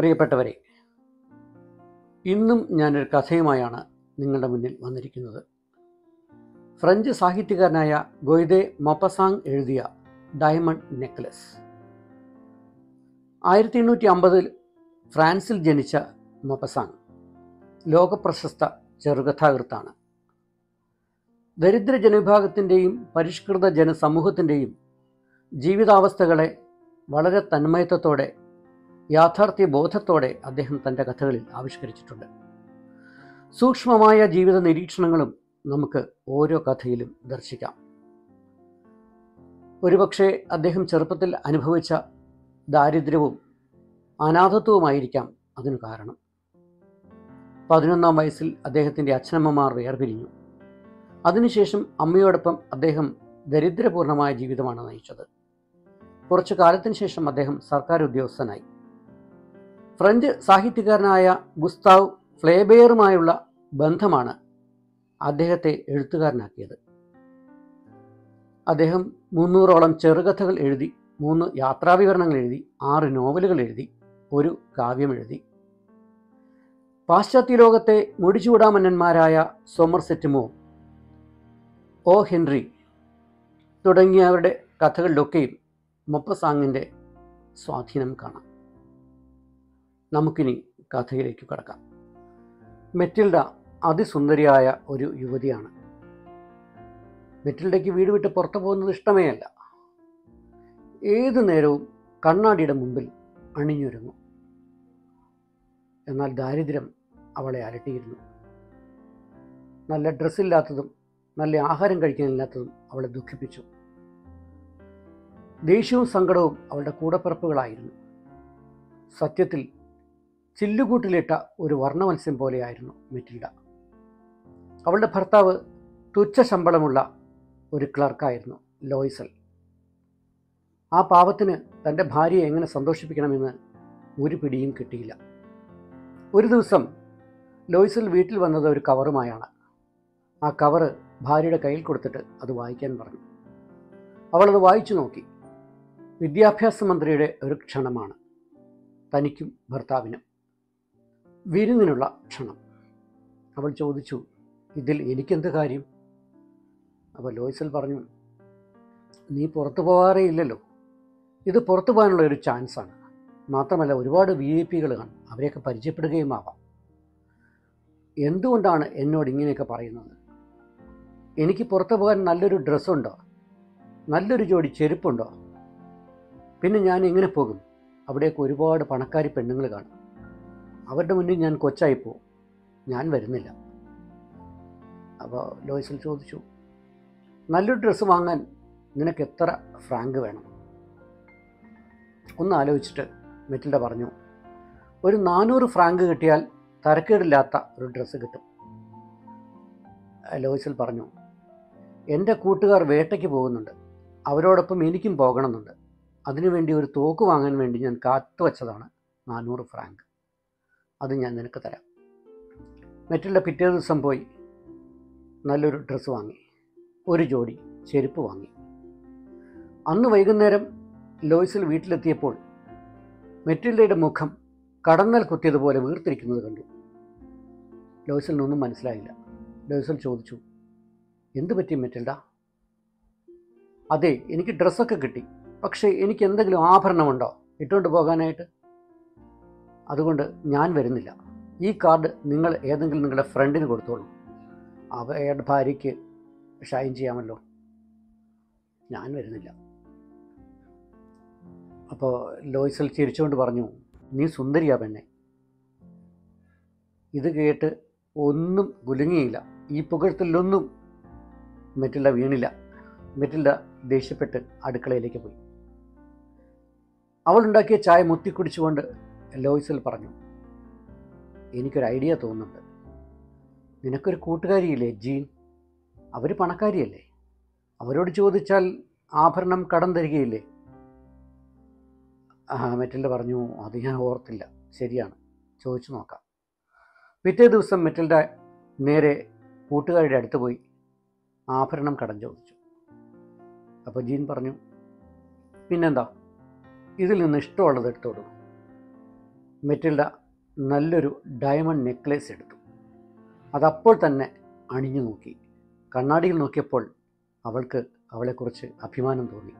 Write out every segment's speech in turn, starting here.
പ്രിയപ്പെട്ടവരെ ഇന്നും ഞാനൊരു കഥയുമായാണ് നിങ്ങളുടെ മുന്നിൽ വന്നിരിക്കുന്നത് ഫ്രഞ്ച് സാഹിത്യകാരനായ ഗൊയ്ദെ മൊപ്പസാങ് എഴുതിയ ഡയമണ്ട് നെക്ലസ് ആയിരത്തി എണ്ണൂറ്റി അമ്പതിൽ ഫ്രാൻസിൽ ജനിച്ച മൊപ്പസാങ് ലോകപ്രശസ്ത ചെറുകഥാകൃത്താണ് ദരിദ്ര ജനവിഭാഗത്തിൻ്റെയും പരിഷ്കൃത ജനസമൂഹത്തിൻ്റെയും ജീവിതാവസ്ഥകളെ വളരെ തന്മയത്വത്തോടെ യാഥാർത്ഥ്യ ബോധത്തോടെ അദ്ദേഹം തൻ്റെ കഥകളിൽ ആവിഷ്കരിച്ചിട്ടുണ്ട് സൂക്ഷ്മമായ ജീവിത നിരീക്ഷണങ്ങളും നമുക്ക് ഓരോ കഥയിലും ദർശിക്കാം ഒരുപക്ഷെ അദ്ദേഹം ചെറുപ്പത്തിൽ അനുഭവിച്ച ദാരിദ്ര്യവും അനാഥത്വവുമായിരിക്കാം അതിനു കാരണം പതിനൊന്നാം വയസ്സിൽ അദ്ദേഹത്തിൻ്റെ അച്ഛനമ്മമാർ വേർപിരിഞ്ഞു അതിനുശേഷം അമ്മയോടൊപ്പം അദ്ദേഹം ദരിദ്രപൂർണമായ ജീവിതമാണ് നയിച്ചത് കുറച്ചു കാലത്തിന് ശേഷം അദ്ദേഹം സർക്കാർ ഉദ്യോഗസ്ഥനായി ഫ്രഞ്ച് സാഹിത്യകാരനായ ഗുസ്താവ് ഫ്ലേബെയറുമായുള്ള ബന്ധമാണ് അദ്ദേഹത്തെ എഴുത്തുകാരനാക്കിയത് അദ്ദേഹം മുന്നൂറോളം ചെറുകഥകൾ എഴുതി മൂന്ന് യാത്രാവിവരണങ്ങൾ എഴുതി ആറ് നോവലുകൾ എഴുതി ഒരു കാവ്യം എഴുതി പാശ്ചാത്യ ലോകത്തെ മുടിചൂടാമന്നന്മാരായ സോമർസെറ്റുമോ ഒ ഹെൻറി തുടങ്ങിയവരുടെ കഥകളിലൊക്കെയും മൊപ്പസാങ്ങിൻ്റെ സ്വാധീനം കാണാം നമുക്കിനി കഥയിലേക്ക് കടക്കാം മെറ്റിൽഡ അതിസുന്ദരിയായ ഒരു യുവതിയാണ് മെറ്റിൽഡയ്ക്ക് വീട് വിട്ട് പുറത്തു പോകുന്നത് ഇഷ്ടമേ അല്ല ഏതു നേരവും കണ്ണാടിയുടെ മുമ്പിൽ അണിഞ്ഞൊരുങ്ങും എന്നാൽ ദാരിദ്ര്യം അവളെ അലട്ടിയിരുന്നു നല്ല ഡ്രസ്സില്ലാത്തതും നല്ല ആഹാരം കഴിക്കാനില്ലാത്തതും അവളെ ദുഃഖിപ്പിച്ചു ദേഷ്യവും സങ്കടവും അവളുടെ കൂടപ്പിറപ്പുകളായിരുന്നു സത്യത്തിൽ ചില്ലുകൂട്ടിലിട്ട ഒരു വർണ്ണമത്സ്യം പോലെയായിരുന്നു മെറ്റിൽഡ അവളുടെ ഭർത്താവ് തുച്ഛ ശമ്പളമുള്ള ഒരു ക്ലർക്കായിരുന്നു ലോയ്സൽ ആ പാവത്തിന് തൻ്റെ ഭാര്യയെ എങ്ങനെ സന്തോഷിപ്പിക്കണമെന്ന് ഒരു പിടിയും കിട്ടിയില്ല ഒരു ദിവസം ലോയ്സൽ വീട്ടിൽ വന്നത് ഒരു കവറുമായാണ് ആ കവറ് ഭാര്യയുടെ കയ്യിൽ കൊടുത്തിട്ട് അത് വായിക്കാൻ പറഞ്ഞു അവളത് വായിച്ചു നോക്കി വിദ്യാഭ്യാസ മന്ത്രിയുടെ ഒരു ക്ഷണമാണ് തനിക്കും ഭർത്താവിനും വിരുന്നിനുള്ള ക്ഷണം അവൾ ചോദിച്ചു ഇതിൽ എനിക്കെന്ത് കാര്യം അപ്പോൾ ലോയ്സൽ പറഞ്ഞു നീ പുറത്തു പോകാറേ ഇല്ലല്ലോ ഇത് പുറത്തു പോകാനുള്ള ഒരു ചാൻസാണ് മാത്രമല്ല ഒരുപാട് വി ഐ പികൾ കാണും അവരെയൊക്കെ പരിചയപ്പെടുകയും ആവാം എന്തുകൊണ്ടാണ് എന്നോട് ഇങ്ങനെയൊക്കെ പറയുന്നത് എനിക്ക് പുറത്തു പോകാൻ നല്ലൊരു ഡ്രസ്സുണ്ടോ നല്ലൊരു ജോഡി ചെരുപ്പുണ്ടോ പിന്നെ ഞാൻ എങ്ങനെ പോകും അവിടേക്ക് ഒരുപാട് പണക്കാരി പെണ്ണുങ്ങൾ കാണും അവരുടെ മുന്നിൽ ഞാൻ കൊച്ചായി പോവും ഞാൻ വരുന്നില്ല അപ്പോൾ ലോയ്സൽ ചോദിച്ചു നല്ലൊരു ഡ്രസ്സ് വാങ്ങാൻ നിനക്ക് എത്ര ഫ്രാങ്ക് വേണം ഒന്ന് ആലോചിച്ചിട്ട് മെറ്റിൽഡ പറഞ്ഞു ഒരു നാനൂറ് ഫ്രാങ്ക് കിട്ടിയാൽ തരക്കേടില്ലാത്ത ഒരു ഡ്രസ്സ് കിട്ടും ലോയ്സൽ പറഞ്ഞു എൻ്റെ കൂട്ടുകാർ വേട്ടയ്ക്ക് പോകുന്നുണ്ട് അവരോടൊപ്പം എനിക്കും പോകണമെന്നുണ്ട് അതിനുവേണ്ടി ഒരു തോക്ക് വാങ്ങാൻ വേണ്ടി ഞാൻ കാത്തു വച്ചതാണ് നാനൂറ് ഫ്രാങ്ക് അത് ഞാൻ നിനക്ക് തരാം മെറ്റിൽഡ പിറ്റേ ദിവസം പോയി നല്ലൊരു ഡ്രസ്സ് വാങ്ങി ഒരു ജോഡി ചെരുപ്പ് വാങ്ങി അന്ന് വൈകുന്നേരം ലോയ്സിൽ വീട്ടിലെത്തിയപ്പോൾ മെറ്റിൽഡയുടെ മുഖം കടന്നൽ കുത്തിയതുപോലെ വീർത്തിരിക്കുന്നത് കണ്ടു ലോയ്സലിനൊന്നും മനസ്സിലായില്ല ലോയ്സൽ ചോദിച്ചു എന്തു പറ്റി മെറ്റിൽഡ അതെ എനിക്ക് ഡ്രസ്സൊക്കെ കിട്ടി പക്ഷേ എനിക്ക് എന്തെങ്കിലും ആഭരണമുണ്ടോ ഇട്ടുകൊണ്ട് പോകാനായിട്ട് അതുകൊണ്ട് ഞാൻ വരുന്നില്ല ഈ കാർഡ് നിങ്ങൾ ഏതെങ്കിലും നിങ്ങളുടെ ഫ്രണ്ടിന് കൊടുത്തോളൂ അവയുടെ ഭാര്യയ്ക്ക് ഷൈൻ ചെയ്യാമല്ലോ ഞാൻ വരുന്നില്ല അപ്പോൾ ലോയ്സൽ ചിരിച്ചുകൊണ്ട് പറഞ്ഞു നീ സുന്ദരിയാ പെണ്ണെ ഇത് കേട്ട് ഒന്നും കുലുങ്ങിയില്ല ഈ പുകഴ്ത്തലൊന്നും മെറ്റിൽഡ വീണില്ല മെറ്റിൽഡ ദേഷ്യപ്പെട്ട് അടുക്കളയിലേക്ക് പോയി അവൾ ഉണ്ടാക്കിയ ചായ മുത്തിക്കുടിച്ചുകൊണ്ട് ലോയ്സൽ പറഞ്ഞു എനിക്കൊരു ഐഡിയ തോന്നുന്നുണ്ട് നിനക്കൊരു കൂട്ടുകാരിയില്ലേ ജീൻ അവർ പണക്കാരിയല്ലേ അവരോട് ചോദിച്ചാൽ ആഭരണം കടം തരികയില്ലേ ആ മെറ്റിൽഡ പറഞ്ഞു അത് ഞാൻ ഓർത്തില്ല ശരിയാണ് ചോദിച്ചു നോക്കാം പിറ്റേ ദിവസം മെറ്റിൽഡ നേരെ കൂട്ടുകാരുടെ അടുത്ത് പോയി ആഭരണം കടം ചോദിച്ചു അപ്പോൾ ജീൻ പറഞ്ഞു പിന്നെന്താ ഇതിൽ നിന്ന് ഇഷ്ടമുള്ളത് എടുത്തോളൂ മെറ്റിൽഡ നല്ലൊരു ഡയമണ്ട് നെക്ലേസ് എടുത്തു അതപ്പോൾ തന്നെ അണിഞ്ഞു നോക്കി കണ്ണാടിയിൽ നോക്കിയപ്പോൾ അവൾക്ക് അവളെക്കുറിച്ച് അഭിമാനം തോന്നി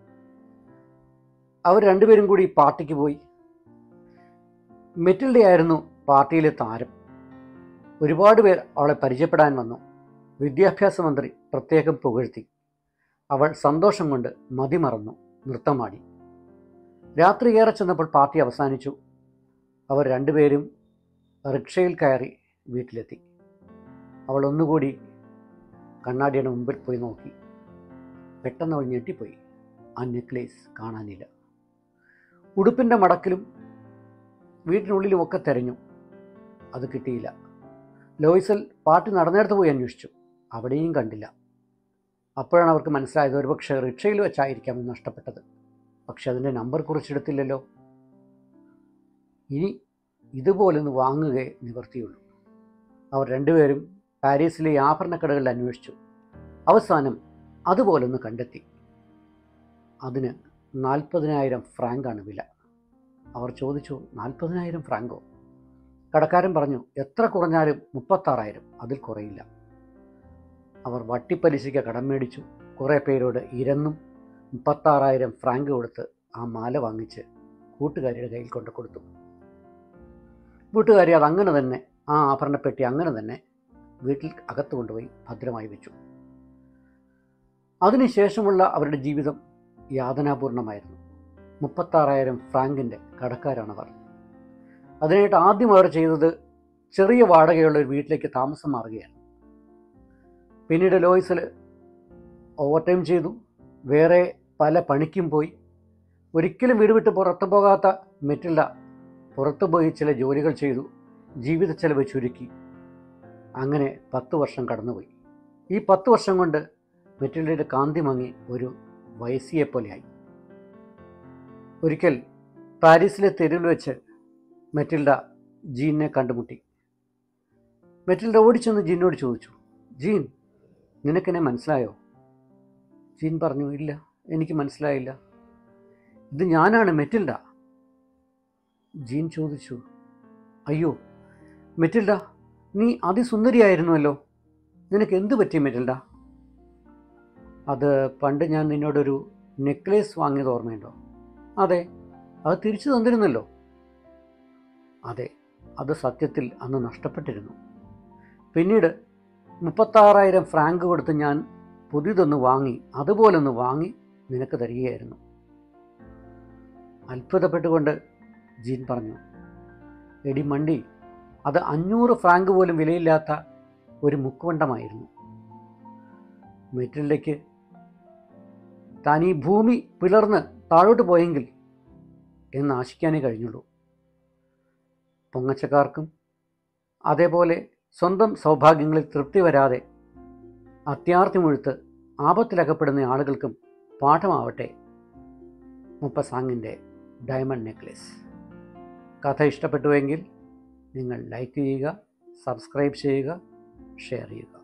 അവർ രണ്ടുപേരും കൂടി പാർട്ടിക്ക് പോയി മെറ്റിൽഡയായിരുന്നു പാർട്ടിയിലെ താരം ഒരുപാട് പേർ അവളെ പരിചയപ്പെടാൻ വന്നു വിദ്യാഭ്യാസ മന്ത്രി പ്രത്യേകം പുകഴ്ത്തി അവൾ സന്തോഷം കൊണ്ട് മതിമറന്നു നൃത്തമാടി രാത്രി ഏറെ ചെന്നപ്പോൾ പാർട്ടി അവസാനിച്ചു അവർ രണ്ടുപേരും റിക്ഷയിൽ കയറി വീട്ടിലെത്തി അവൾ ഒന്നുകൂടി കണ്ണാടിയുടെ മുമ്പിൽ പോയി നോക്കി പെട്ടെന്ന് അവൾ ഞെട്ടിപ്പോയി ആ നെക്ലേസ് കാണാനില്ല ഉടുപ്പിൻ്റെ മടക്കിലും വീട്ടിനുള്ളിലുമൊക്കെ തിരഞ്ഞു അത് കിട്ടിയില്ല ലോയിസൽ പാർട്ടി നടന്നിടത്ത് പോയി അന്വേഷിച്ചു അവിടെയും കണ്ടില്ല അപ്പോഴാണ് അവർക്ക് മനസ്സിലായത് ഒരുപക്ഷെ റിക്ഷയിൽ വെച്ചായിരിക്കാം ഇത് നഷ്ടപ്പെട്ടത് പക്ഷെ അതിൻ്റെ നമ്പർ കുറിച്ചെടുത്തില്ലല്ലോ ഇനി ഇതുപോലൊന്ന് വാങ്ങുകയെ നിവർത്തിയുള്ളൂ അവർ രണ്ടുപേരും പാരീസിലെ ആഭരണക്കടകളിൽ അന്വേഷിച്ചു അവസാനം അതുപോലൊന്ന് കണ്ടെത്തി അതിന് നാൽപ്പതിനായിരം ഫ്രാങ്കാണ് വില അവർ ചോദിച്ചു നാൽപ്പതിനായിരം ഫ്രാങ്കോ കടക്കാരൻ പറഞ്ഞു എത്ര കുറഞ്ഞാലും മുപ്പത്താറായിരം അതിൽ കുറയില്ല അവർ വട്ടിപ്പലിശയ്ക്ക് കടം മേടിച്ചു കുറേ പേരോട് ഇരന്നും മുപ്പത്താറായിരം ഫ്രാങ്ക് കൊടുത്ത് ആ മാല വാങ്ങിച്ച് കൂട്ടുകാരിയുടെ കയ്യിൽ കൊണ്ട് കൊടുത്തു വീട്ടുകാരി അത് അങ്ങനെ തന്നെ ആ ആഭരണപ്പെട്ടി അങ്ങനെ തന്നെ വീട്ടിൽ അകത്ത് കൊണ്ടുപോയി ഭദ്രമായി വെച്ചു അതിനുശേഷമുള്ള അവരുടെ ജീവിതം യാതനാപൂർണമായിരുന്നു മുപ്പത്താറായിരം ഫ്രാങ്കിൻ്റെ കടക്കാരാണവർ അതിനായിട്ട് ആദ്യം അവർ ചെയ്തത് ചെറിയ വാടകയുള്ള ഒരു വീട്ടിലേക്ക് താമസം മാറുകയാണ് പിന്നീട് ലോയിസിൽ ഓവർ ടൈം ചെയ്തു വേറെ പല പണിക്കും പോയി ഒരിക്കലും വീട് വിട്ട് പുറത്തു പോകാത്ത മെറ്റിൽഡ പുറത്തു പോയി ചില ജോലികൾ ചെയ്തു ജീവിത ചെലവ് ചുരുക്കി അങ്ങനെ പത്ത് വർഷം കടന്നുപോയി ഈ പത്ത് വർഷം കൊണ്ട് മെറ്റിൽഡയുടെ കാന്തി മങ്ങി ഒരു വയസ്സിയെ പോലെയായി ഒരിക്കൽ പാരീസിലെ തെരുവിൽ വെച്ച് മെറ്റിൽഡ ജീനിനെ കണ്ടുമുട്ടി മെറ്റിൽഡ ഓടിച്ചെന്ന് ജീനോട് ചോദിച്ചു ജീൻ നിനക്കെന്നെ മനസ്സിലായോ ജീൻ പറഞ്ഞു ഇല്ല എനിക്ക് മനസ്സിലായില്ല ഇത് ഞാനാണ് മെറ്റിൽഡ ജീൻ ചോദിച്ചു അയ്യോ മെറ്റിൽഡ നീ അതിസുന്ദരിയായിരുന്നുവല്ലോ നിനക്ക് എന്തു പറ്റി മെറ്റിൽഡ അത് പണ്ട് ഞാൻ നിന്നോടൊരു നെക്ലേസ് വാങ്ങിയത് ഓർമ്മയുണ്ടോ അതെ അത് തിരിച്ചു തന്നിരുന്നല്ലോ അതെ അത് സത്യത്തിൽ അന്ന് നഷ്ടപ്പെട്ടിരുന്നു പിന്നീട് മുപ്പത്താറായിരം ഫ്രാങ്ക് കൊടുത്ത് ഞാൻ പുതിയതൊന്ന് വാങ്ങി അതുപോലൊന്ന് വാങ്ങി നിനക്ക് തരികയായിരുന്നു അത്ഭുതപ്പെട്ടുകൊണ്ട് ജീൻ പറഞ്ഞു എടി മണ്ടി അത് അഞ്ഞൂറ് ഫ്രാങ്ക് പോലും വിലയില്ലാത്ത ഒരു മുക്കുവണ്ടമായിരുന്നു മെറ്റിൽഡയ്ക്ക് താൻ ഈ ഭൂമി പിളർന്ന് താഴോട്ട് പോയെങ്കിൽ എന്ന് ആശിക്കാനേ കഴിഞ്ഞുള്ളൂ പൊങ്ങച്ചക്കാർക്കും അതേപോലെ സ്വന്തം സൗഭാഗ്യങ്ങളിൽ തൃപ്തി വരാതെ അത്യാർത്ഥിമുഴുത്ത് ആപത്തിലകപ്പെടുന്ന ആളുകൾക്കും പാഠമാവട്ടെ മുപ്പസാങ്ങിൻ്റെ ഡയമണ്ട് നെക്ലേസ് കഥ ഇഷ്ടപ്പെട്ടുവെങ്കിൽ നിങ്ങൾ ലൈക്ക് ചെയ്യുക സബ്സ്ക്രൈബ് ചെയ്യുക ഷെയർ ചെയ്യുക